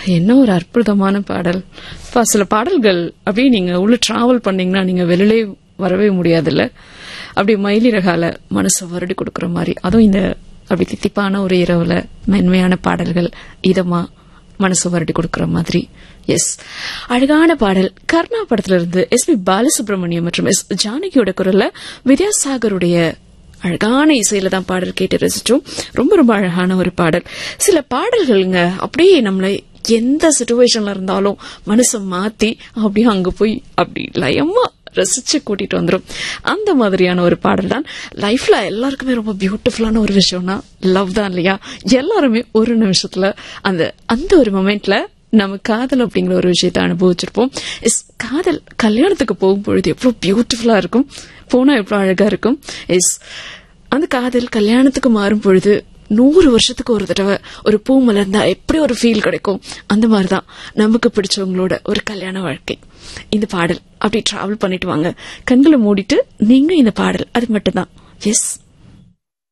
என்ன ஒரு அற்புதமான பாடல் அப்பா, சில பாடல்கள் அப்படியே நீங்க உள்ள டிராவல் பண்ணீங்கன்னா நீங்க வெளியிலே வரவே முடியாதுல்ல அப்படி மயிலிறகால மனசை வருடி கொடுக்கிற மாதிரி அதுவும் இந்த அப்படி தித்திப்பான ஒரு இரவுல மென்மையான பாடல்கள் இதமா மனசு வருடி கொடுக்கிற மாதிரி எஸ் அழகான பாடல் கர்ணா படத்துல இருந்து எஸ் பி பாலசுப்ரமணியம் மற்றும் எஸ் ஜானகியோட குரல்ல வித்யாசாகருடைய அழகான இசையில தான் பாடல் கேட்டு ரசிச்சோம் ரொம்ப ரொம்ப அழகான ஒரு பாடல் சில பாடல்கள்ங்க அப்படியே நம்மளை எந்த சுச்சுவேஷன்ல இருந்தாலும் மனசை மாத்தி அப்படியே அங்க போய் அப்படி லயமா ரசிச்சு கூட்டிட்டு வந்துரும் அந்த மாதிரியான ஒரு பாடல் தான் லைஃப்ல எல்லாருக்குமே ரொம்ப பியூட்டிஃபுல்லான ஒரு விஷயம்னா லவ் தான் இல்லையா எல்லாருமே ஒரு நிமிஷத்துல அந்த அந்த ஒரு மொமெண்ட்ல நம்ம காதல் அப்படிங்கிற ஒரு விஷயத்தை அனுபவிச்சிருப்போம் இஸ் காதல் கல்யாணத்துக்கு போகும்பொழுது எவ்வளவு பியூட்டிஃபுல்லா இருக்கும் போனா எவ்வளவு அழகா இருக்கும் இஸ் அந்த காதல் கல்யாணத்துக்கு மாறும் பொழுது நூறு வருஷத்துக்கு ஒரு தடவை ஒரு பூ மலர்ந்தா எப்படி ஒரு ஃபீல் கிடைக்கும் அந்த மாதிரிதான் நமக்கு பிடிச்சவங்களோட ஒரு கல்யாண வாழ்க்கை இந்த பாடல் அப்படி டிராவல் பண்ணிட்டு வாங்க கண்களை மூடிட்டு நீங்க இந்த பாடல் அது மட்டும்தான் எஸ்